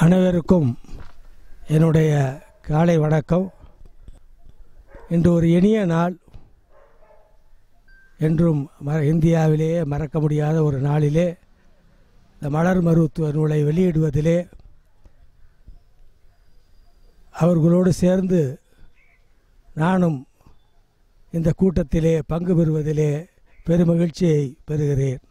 அனைவருக்கும் என்னுடைய காலை வணக்கம் இன்று ஒரு இனிய நாள் என்றும் ம இந்தியாவிலேயே மறக்க முடியாத ஒரு நாளிலே இந்த மலர் மருத்துவ நூலை வெளியிடுவதிலே அவர்களோடு சேர்ந்து நானும் இந்த கூட்டத்திலே பங்கு பெறுவதிலே பெருமகிழ்ச்சியை பெறுகிறேன்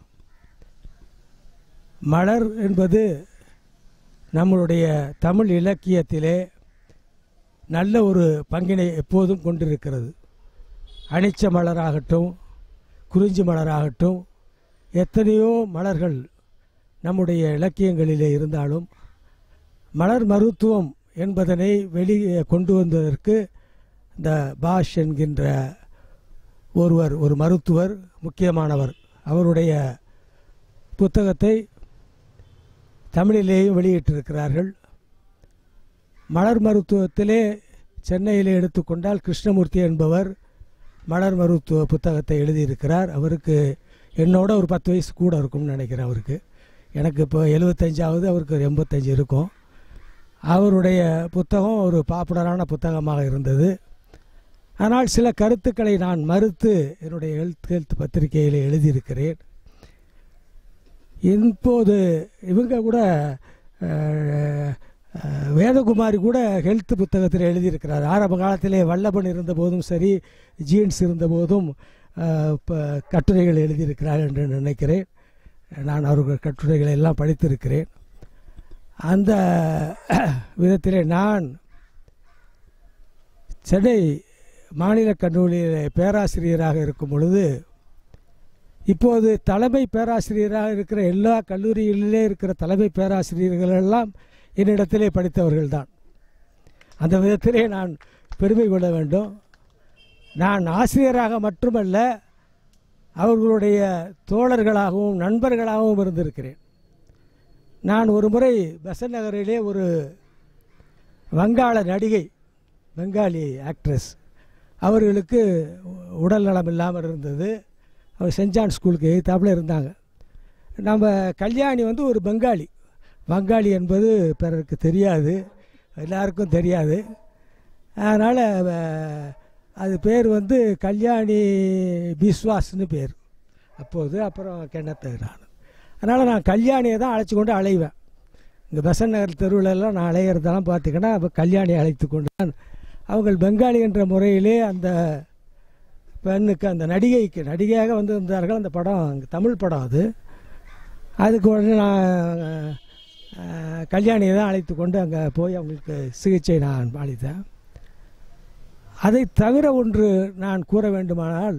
மலர் என்பது நம்மளுடைய தமிழ் இலக்கியத்திலே நல்ல ஒரு பங்கினை எப்போதும் கொண்டிருக்கிறது அனிச்ச மலராகட்டும் குறிஞ்சி மலராகட்டும் எத்தனையோ மலர்கள் நம்முடைய இலக்கியங்களிலே இருந்தாலும் மலர் மருத்துவம் என்பதனை வெளியே கொண்டு வந்ததற்கு இந்த பாஷ் என்கின்ற ஒருவர் ஒரு மருத்துவர் முக்கியமானவர் அவருடைய புத்தகத்தை தமிழிலேயும் வெளியிட்டிருக்கிறார்கள் மலர் மருத்துவத்திலே சென்னையிலே எடுத்துக்கொண்டால் கிருஷ்ணமூர்த்தி என்பவர் மலர் மருத்துவ புத்தகத்தை எழுதியிருக்கிறார் அவருக்கு என்னோட ஒரு பத்து வயசு கூட இருக்கும்னு நினைக்கிறேன் அவருக்கு எனக்கு இப்போ எழுபத்தஞ்சாவது அவருக்கு ஒரு எண்பத்தஞ்சு இருக்கும் அவருடைய புத்தகம் ஒரு பாப்புலரான புத்தகமாக இருந்தது ஆனால் சில கருத்துக்களை நான் மறுத்து என்னுடைய ஹெல்த் ஹெல்த் பத்திரிகையில் எழுதியிருக்கிறேன் இப்போது இவங்க கூட அஹ், அஹ், வேதகுமாரி கூட ஹெல்த் புத்தகத்தில் எழுதியிருக்கிறார் ஆரம்ப காலத்திலே வல்லபன் இருந்த போதும் சரி ஜீன்ஸ் இருந்த போதும் அஹ், ப- கட்டுரைகள் எழுதியிருக்கிறார் என்று நினைக்கிறேன் நான் அவர்கள் கட்டுரைகளை எல்லாம் படித்திருக்கிறேன் அந்த விதத்திலே நான் சென்னை மாநில கல்லூரியில் பேராசிரியராக இருக்கும் பொழுது இப்போது தலைமை பேராசிரியராக இருக்கிற எல்லா கல்லூரிகளிலே இருக்கிற தலைமை பேராசிரியர்கள் எல்லாம் என்னிடத்திலே படித்தவர்கள் தான் அந்த விதத்திலே நான் பெருமை கொள்ள வேண்டும் நான் ஆசிரியராக மட்டுமல்ல அவர்களுடைய தோழர்களாகவும் நண்பர்களாகவும் இருந்திருக்கிறேன் நான் ஒரு முறை பெசன் நகரிலே ஒரு வங்காள நடிகை பெங்காலி ஆக்ட்ரஸ் அவர்களுக்கு உடல் நலம் இல்லாமல் இருந்தது அவர் சென்ட் ஜான் ஸ்கூலுக்கு எதிர்த்தாப்புல இருந்தாங்க நம்ம கல்யாணி வந்து ஒரு பெங்காலி வங்காளி என்பது பிறருக்கு தெரியாது எல்லாருக்கும் தெரியாது அதனால் அது பேர் வந்து கல்யாணி பிஸ்வாஸ்னு பேர் அப்போது அப்புறம் கிணத்து நான் அதனால் நான் கல்யாணியை தான் அழைச்சி கொண்டு அலைவேன் இங்கே பெசன் நகர் தெருவிலெல்லாம் நான் அலையிறதெல்லாம் பார்த்தீங்கன்னா அப்போ கல்யாணி அழைத்து கொண்டு தான் அவங்கள் பெங்காலி என்ற முறையிலே அந்த பெண்ணுக்கு அந்த நடிகைக்கு நடிகையாக வந்து இருந்தார்கள் அந்த படம் அங்க தமிழ் படம் அது அதுக்கு உடனே நான் அஹ், கல்யாணியை தான் அழைத்து கொண்டு அங்கே போய் அவங்களுக்கு சிகிச்சை நான் அளித்தேன் அதை தவிர ஒன்று நான் கூற வேண்டுமானால்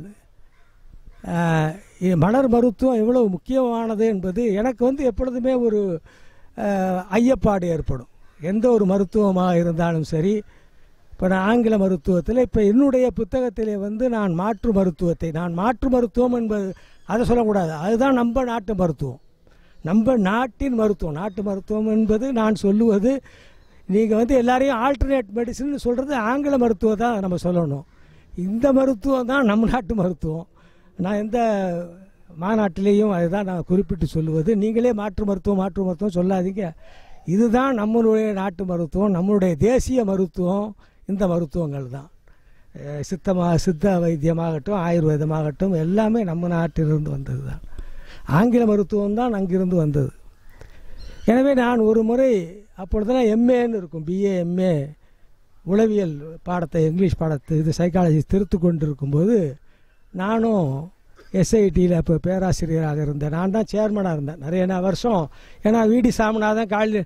அஹ், இ- மலர் மருத்துவம் எவ்வளவு முக்கியமானது என்பது எனக்கு வந்து எப்பொழுதுமே ஒரு அஹ், ஐயப்பாடு ஏற்படும் எந்த ஒரு மருத்துவமாக இருந்தாலும் சரி இப்போ நான் ஆங்கில மருத்துவத்தில் இப்போ என்னுடைய புத்தகத்திலே வந்து நான் மாற்று மருத்துவத்தை நான் மாற்று மருத்துவம் என்பது அதை சொல்லக்கூடாது அதுதான் நம்ம நாட்டு மருத்துவம் நம்ம நாட்டின் மருத்துவம் நாட்டு மருத்துவம் என்பது நான் சொல்லுவது நீங்கள் வந்து எல்லாரையும் ஆல்டர்னேட் மெடிசன் சொல்கிறது ஆங்கில மருத்துவம் தான் நம்ம சொல்லணும் இந்த மருத்துவம் தான் நம்ம நாட்டு மருத்துவம் நான் எந்த மாநாட்டிலேயும் அதுதான் நான் குறிப்பிட்டு சொல்லுவது நீங்களே மாற்று மருத்துவம் மாற்று மருத்துவம் சொல்லாதீங்க இதுதான் நம்மளுடைய நாட்டு மருத்துவம் நம்மளுடைய தேசிய மருத்துவம் இந்த மருத்துவங்கள் தான் அஹ் சித்தமா சித்த வைத்தியமாகட்டும் ஆயுர்வேதமாகட்டும் எல்லாமே நம்ம நாட்டிலிருந்து வந்தது தான் ஆங்கில மருத்துவம் தான் அங்கிருந்து வந்தது எனவே நான் ஒரு முறை அப்பொழுதெல்லாம் எம்ஏன்னு இருக்கும் பிஏ எம்ஏ உளவியல் பாடத்தை இங்கிலீஷ் பாடத்தை இது சைக்காலஜி திருத்து கொண்டு இருக்கும்போது நானும் எஸ்ஐடியில் இப்போ பேராசிரியராக இருந்தேன் நான் தான் சேர்மனாக இருந்தேன் நிறைய நா- வருஷம் ஏன்னா விடி சாமிநாதன் காளி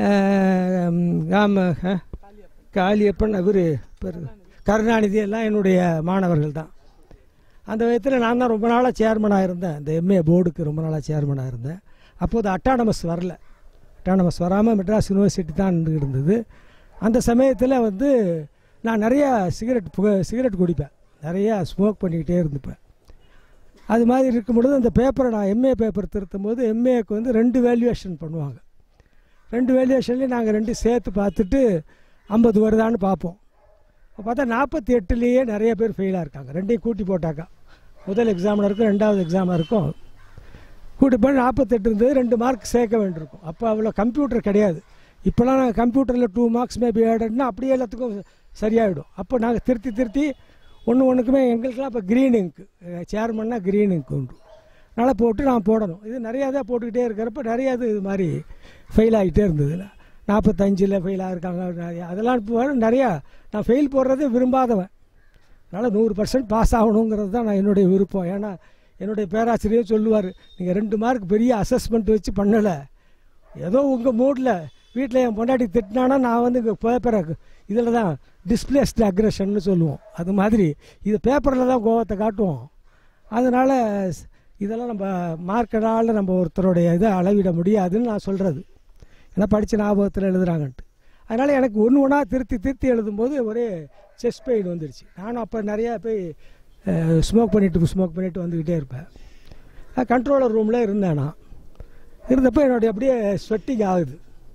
ஆம அஹ், காளியப்பன் இவர் பேர் கருணாநிதி எல்லாம் என்னுடைய மாணவர்கள் தான் அந்த விதத்தில் நான் தான் ரொம்ப நாளாக சேர்மனாக இருந்தேன் இந்த எம்ஏ போர்டுக்கு ரொம்ப நாளாக சேர்மனாக இருந்தேன் அப்போது அட்டானமஸ் வரல அட்டானமஸ் வராமல் மெட்ராஸ் யூனிவர்சிட்டி தான் இருந்துகிட்டு இருந்தது அந்த சமயத்தில் வந்து நான் நிறையா சிகரெட் புகை சிகரெட் குடிப்பேன் நிறையா ஸ்மோக் பண்ணிக்கிட்டே இருந்துப்பேன் அது மாதிரி இருக்கும் பொழுது அந்த பேப்பரை நான் எம்ஏ பேப்பர் திருத்தும் போது எம்ஏக்கு வந்து ரெண்டு வேல்யூவேஷன் பண்ணுவாங்க ரெண்டு வேல்யூவேஷன்லேயும் நாங்கள் ரெண்டு சேர்த்து பார்த்துட்டு ஐம்பது வருதான்னு பார்ப்போம் அப்போ பார்த்தா நாற்பத்தி எட்டுலேயே நிறைய பேர் ஃபெயிலாக இருக்காங்க ரெண்டையும் கூட்டி போட்டாக்கா முதல் எக்ஸாமினருக்கும் ரெண்டாவது எக்ஸாமினருக்கும் கூட்டி போய் நாற்பத்தெட்டு இருந்தது ரெண்டு மார்க் சேர்க்க வேண்டியிருக்கும் அப்போ அவ்வளோ கம்ப்யூட்டர் கிடையாது இப்போலாம் நாங்கள் கம்ப்யூட்டரில் டூ மார்க்ஸ் மேபி ஆடட்னா அப்படியே எல்லாத்துக்கும் சரியாயிடும் அப்போ நாங்கள் திருத்தி திருத்தி ஒன்று ஒன்றுக்குமே எங்களுக்கெல்லாம் இப்போ க்ரீன் இங்க் சேர்மன்னா க்ரீன் இங்க் உண்டு அதனால் போட்டு நான் போடணும் இது நிறையா தான் போட்டுக்கிட்டே இருக்கிறப்ப நிறையா இது இது மாதிரி ஃபெயில் ஆகிட்டே இருந்தது நாற்பத்தஞ்சில் ஃபெயில் ஆகிருக்காங்க நிறையா அதெல்லாம் இப்போ நிறையா நான் ஃபெயில் போடுறதே விரும்பாதவன் அதனால் நூறு பர்சன்ட் பாஸ் ஆகணுங்கிறது தான் நான் என்னுடைய விருப்பம் ஏன்னா என்னுடைய பேராசிரியர் சொல்லுவார் நீங்கள் ரெண்டு மார்க் பெரிய அசஸ்மெண்ட் வச்சு பண்ணலை ஏதோ உங்கள் மூடில் வீட்டில் என் பொண்டாட்டி திட்டினானா நான் வந்து இங்கே பேப்பரை இதில் தான் டிஸ்பிளேஸ்டு அக்ரெஷன்னு சொல்லுவோம் அது மாதிரி இது பேப்பரில் தான் கோவத்தை காட்டுவோம் அதனால் இதெல்லாம் நம்ம மார்க்கனால் நம்ம ஒருத்தருடைய இதை அளவிட முடியாதுன்னு நான் சொல்கிறது ஏன்னா படித்த ஞாபகத்தில் எழுதுறாங்கன்ட்டு அதனால் எனக்கு ஒன்று ஒன்றா திருத்தி திருத்தி எழுதும்போது ஒரே செஸ்ட் பெயின் வந்துடுச்சு நானும் அப்போ நிறையா போய் ஸ்மோக் பண்ணிட்டு ஸ்மோக் பண்ணிட்டு வந்துக்கிட்டே இருப்பேன் கண்ட்ரோலர் ரூமில் இருந்தேன் நான் இருந்தப்போ என்னுடைய அப்படியே ஸ்வெட்டிங் ஆகுது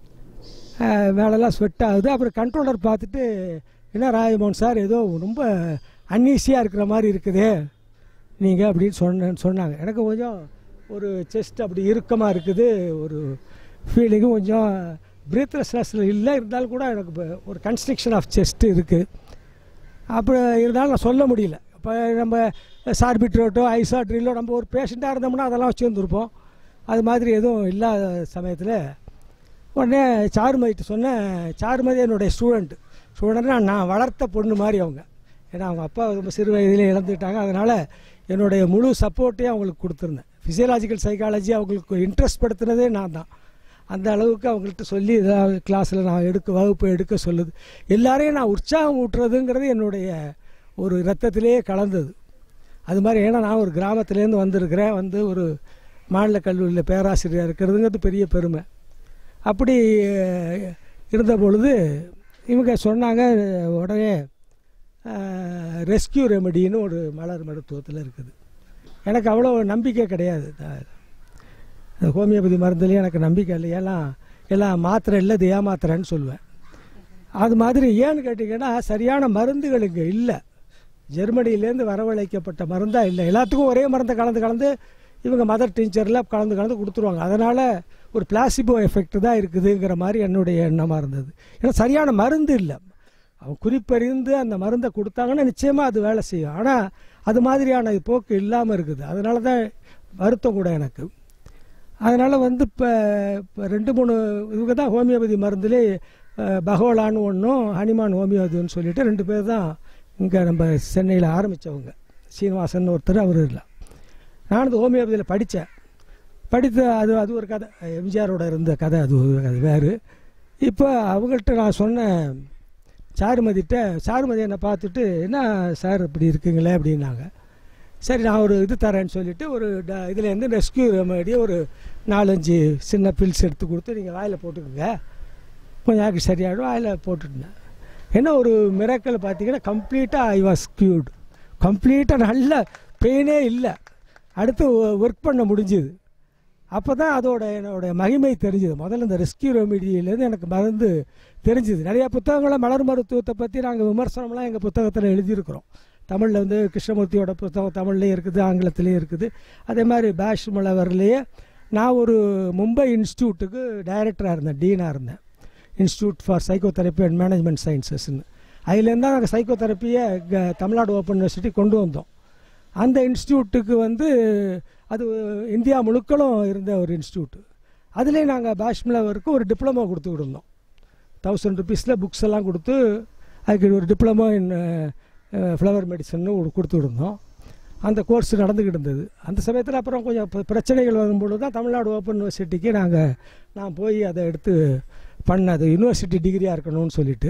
அஹ் மேலெல்லாம் ஸ்வெட் ஆகுது அப்புறம் கண்ட்ரோலர் பார்த்துட்டு என்ன ராஜமோகன் சார் ஏதோ ரொம்ப அன்ஈஸியாக இருக்கிற மாதிரி இருக்குதே நீங்கள் அப்படின்னு சொன்ன சொன்னாங்க எனக்கு கொஞ்சம் ஒரு செஸ்ட் அப்படி இறுக்கமாக இருக்குது ஒரு ஃபீலிங்கும் கொஞ்சம் பிரீத்லெஸ்னஸில் இல்லை இருந்தாலும் கூட எனக்கு இப்போ ஒரு கன்ஸ்ட்ரக்ஷன் ஆஃப் செஸ்ட் இருக்குது அப்போ இருந்தாலும் நான் சொல்ல முடியல இப்போ நம்ம சார்பிட்ரோட்டோ ஐசாட்ரிலோ நம்ம ஒரு பேஷண்ட்டாக இருந்தோம்னா அதெல்லாம் வச்சு வந்துருப்போம் அது மாதிரி எதுவும் இல்லாத சமயத்தில் உடனே சாருமதிட்டு சொன்னேன் சாருமதி என்னுடைய ஸ்டூடெண்ட் ஸ்டூடெண்ட்னா நான் வளர்த்த பொண்ணு மாதிரி அவங்க ஏன்னா அவங்க அப்பா ரொம்ப சிறு வயதிலே இழந்துட்டாங்க அதனால் என்னுடைய முழு சப்போர்ட்டையும் அவங்களுக்கு கொடுத்துருந்தேன் ஃபிசியலாஜிக்கல் சைக்காலஜி அவங்களுக்கு இன்ட்ரெஸ்ட் படுத்துனதே நான் தான் அந்த அளவுக்கு அவங்கள்ட்ட சொல்லி ஏதாவது கிளாஸில் நான் எடுக்க வகுப்பு எடுக்க சொல்லுது எல்லாரையும் நான் உற்சாகம் ஊட்டுறதுங்கிறது என்னுடைய ஒரு ரத்தத்திலேயே கலந்தது அது மாதிரி ஏன்னா நான் ஒரு கிராமத்துலேருந்து வந்திருக்கிறேன் வந்து ஒரு மாநில கல்லூரியில் பேராசிரியர் இருக்கிறதுங்கிறது பெரிய பெருமை அப்படி அஹ், இருந்த பொழுது இவங்க சொன்னாங்க உடனே ரெஸ்கியூ ரெமெடின்னு ஒரு மலர் மருத்துவத்தில் இருக்குது எனக்கு அவ்வளோ நம்பிக்கை கிடையாது த- ஹோமியோபதி மருந்துலேயும் எனக்கு நம்பிக்கை இல்லை எல்லாம் எல்லாம் மாத்திரை இல்லை இது ஏமாத்திரைன்னு சொல்லுவேன் அது மாதிரி ஏன்னு கேட்டிங்கன்னா சரியான மருந்துகள் இங்கே இல்லை ஜெர்மனியிலேருந்து வரவழைக்கப்பட்ட மருந்தாக இல்லை எல்லாத்துக்கும் ஒரே மருந்தை கலந்து கலந்து இவங்க மதர் டீச்சரில் கலந்து கலந்து கொடுத்துருவாங்க அதனால் ஒரு பிளாசிபோ எஃபெக்ட் தான் இருக்குதுங்கிற மாதிரி என்னுடைய எண்ணமாக இருந்தது ஏன்னா சரியான மருந்து இல்லை அவங்க குறிப்பறிந்து அந்த மருந்தை கொடுத்தாங்கன்னா நிச்சயமாக அது வேலை செய்யும் ஆனால் அது மாதிரியான போக்கு இல்லாமல் இருக்குது அதனால தான் வருத்தம் கூட எனக்கு அதனால் வந்து இப்போ இப்போ ரெண்டு மூணு இவங்க தான் ஹோமியோபதி மருந்துலே அஹ், பகோலான்னு ஒன்றும் ஹனிமான் ஹோமியோபதின்னு சொல்லிட்டு ரெண்டு பேர் தான் இங்கே நம்ம சென்னையில் ஆரம்பித்தவங்க சீனிவாசன் ஒருத்தர் அவர் இல்லை நான் அந்த ஹோமியோபதியில் படித்தேன் படித்த அது அது ஒரு கதை எம்ஜிஆரோட இருந்த கதை அது ஒரு- அது வேறு இப்போ அவங்கள்ட்ட நான் சொன்னேன் சாருமதிட்ட சாருமதி என்னை பார்த்துட்டு என்ன சார் இப்படி இருக்கீங்களே அப்படின்னாங்க சரி நான் ஒரு இது தரேன்னு சொல்லிட்டு ஒரு ட இதுலேருந்து ரெஸ்கியூ ரெமடி ஒரு நாலஞ்சு சின்ன பில்ஸ் எடுத்து கொடுத்து நீங்கள் வாயில் போட்டுக்கோங்க கொஞ்சம் ஆக்கி சரியாயிடும் வாயில் போட்டுட்டேன் என்ன ஒரு மிராக்கல் பார்த்தீங்கன்னா கம்ப்ளீட்டாக ஐ வாஸ் க்யூர்டு கம்ப்ளீட்டாக நல்ல பெயினே இல்லை அடுத்து ஒர்க் பண்ண முடிஞ்சுது அப்போ தான் அதோட என்னோட மகிமை தெரிஞ்சுது முதல்ல இந்த ரெஸ்கியூ ரெமிடியிலேருந்து எனக்கு மருந்து தெரிஞ்சுது நிறையா புத்தகங்களை மலர் மருத்துவத்தை பற்றி நாங்கள் விமர்சனம்லாம் எங்கள் புத்தகத்தில் எழுதியிருக்கிறோம் தமிழில் வந்து கிருஷ்ணமூர்த்தியோட புத்தகம் தமிழ்லேயும் இருக்குது ஆங்கிலத்துலேயும் இருக்குது அதே மாதிரி பேஷ் மலவர்லேயே நான் ஒரு மும்பை இன்ஸ்டியூட்டுக்கு டைரக்டராக இருந்தேன் டீனாக இருந்தேன் institute for psychotherapy and management சயின்சஸ்ன்னு அதுலேருந்து தான் நாங்கள் சைக்கோ தெரப்பியை தமிழ்நாடு ஓப்பன் யூனிவர்சிட்டி கொண்டு வந்தோம் அந்த இன்ஸ்டியூட்டுக்கு வந்து அது இந்தியா முழுக்களும் இருந்த ஒரு இன்ஸ்டியூட் அதுலேயே நாங்கள் பேஷ்மலவருக்கு ஒரு டிப்ளமோ கொடுத்துக்கிட்டு இருந்தோம் தௌசண்ட் ருபீஸில் புக்ஸ் எல்லாம் கொடுத்து அதுக்கு ஒரு டிப்ளமோ இன் ஃப்ளவர் மெடிசன்னு கொடுத்துக்கிட்டு இருந்தோம் அந்த கோர்ஸ் நடந்துக்கிட்டு இருந்தது அந்த சமயத்தில் அப்புறம் கொஞ்சம் பிர- பிரச்சனைகள் வரும்பொழுது தான் தமிழ்நாடு ஓப்பன் யூனிவர்சிட்டிக்கு நாங்கள் நான் போய் அதை எடுத்து பண்ணது யூனிவர்சிட்டி டிகிரியாக இருக்கணும்னு சொல்லிட்டு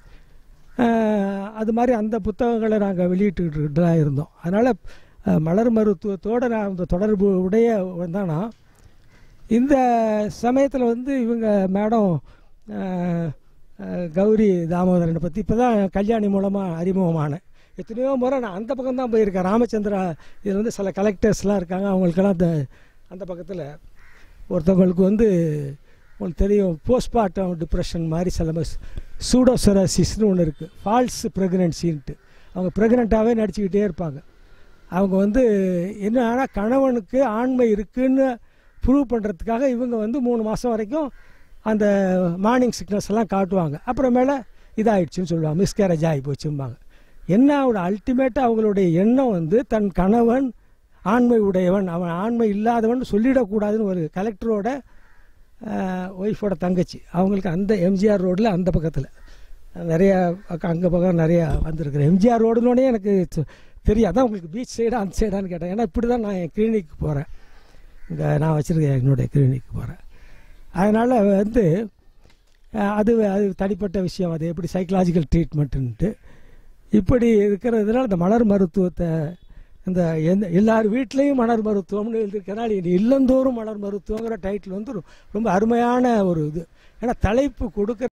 அஹ், அது மாதிரி அந்த புத்தகங்களை நாங்கள் வெளியிட்டுக்கிட்டு தான் இருந்தோம் அதனால் மலர் மருத்துவத்தோடு நான் அந்த தொடர்பு உடைய தான் நான் இந்த சமயத்தில் வந்து இவங்க மேடம் அஹ், அஹ், கௌரி தாமோதரனை பற்றி இப்போ தான் கல்யாணி மூலமாக அறிமுகமானேன் எத்தனையோ முறை நான் அந்த பக்கம் தான் போயிருக்கேன் ராமச்சந்திரா இதில் வந்து சில கலெக்டர்ஸ்லாம் இருக்காங்க அவங்களுக்கெல்லாம் அந்த அந்த பக்கத்தில் ஒருத்தவங்களுக்கு வந்து உங்களுக்கு தெரியும் போஸ்ட்மார்ட்டம் டிப்ரெஷன் மாதிரி சில சூடோசராசிஸ்னு ஒன்று இருக்குது ஃபால்ஸ் ப்ரெக்னென்சின்ட்டு அவங்க ப்ரெக்னெண்ட்டாகவே நடிச்சுக்கிட்டே இருப்பாங்க அவங்க வந்து என்ன ஆனால் கணவனுக்கு ஆண்மை இருக்குன்னு ப்ரூவ் பண்ணுறதுக்காக இவங்க வந்து மூணு மாதம் வரைக்கும் அந்த மார்னிங் சிக்னஸ் எல்லாம் காட்டுவாங்க அப்புறமேல இதாயிடுச்சுன்னு சொல்லுவாங்க மிஸ்கேரேஜ் ஆகி போச்சும்பாங்க என்ன அவங்களோட அல்டிமேட்டாக அவங்களுடைய எண்ணம் வந்து தன் கணவன் ஆண்மை உடையவன் அவன் ஆண்மை இல்லாதவன் சொல்லிடக்கூடாதுன்னு ஒரு கலெக்டரோட ஒய்ஃபோட தங்கச்சி அவங்களுக்கு அந்த எம்ஜிஆர் ரோட்டில் அந்த பக்கத்தில் நிறையா அங்கே பக்கம் நிறையா வந்திருக்கிறேன் எம்ஜிஆர் ரோடுனோடனே எனக்கு தெ- தெரியும் அதான் உங்களுக்கு பீச் சைடா அந்த சைடான்னு கேட்டேன் ஏன்னா இப்படி தான் நான் என் கிளினிக்கு போகிறேன் இங்கே நான் வச்சுருக்கேன் என்னுடைய கிளினிக்கு போகிறேன் அதனால் வந்து அஹ், அது அது தனிப்பட்ட விஷயம் அது எப்படி சைக்கலாஜிக்கல் ட்ரீட்மெண்ட்டுன்ட்டு இப்படி இருக்கிறதுனால இந்த மலர் மருத்துவத்தை இந்த எந்த எல்லார் வீட்லேயும் மலர் மருத்துவம்னு எழுதியிருக்கனால இது இல்லந்தோறும் மலர் மருத்துவங்கிற டைட்டில் வந்து ரொ- ரொம்ப அருமையான ஒரு இது ஏன்னா தலைப்பு கொடுக்க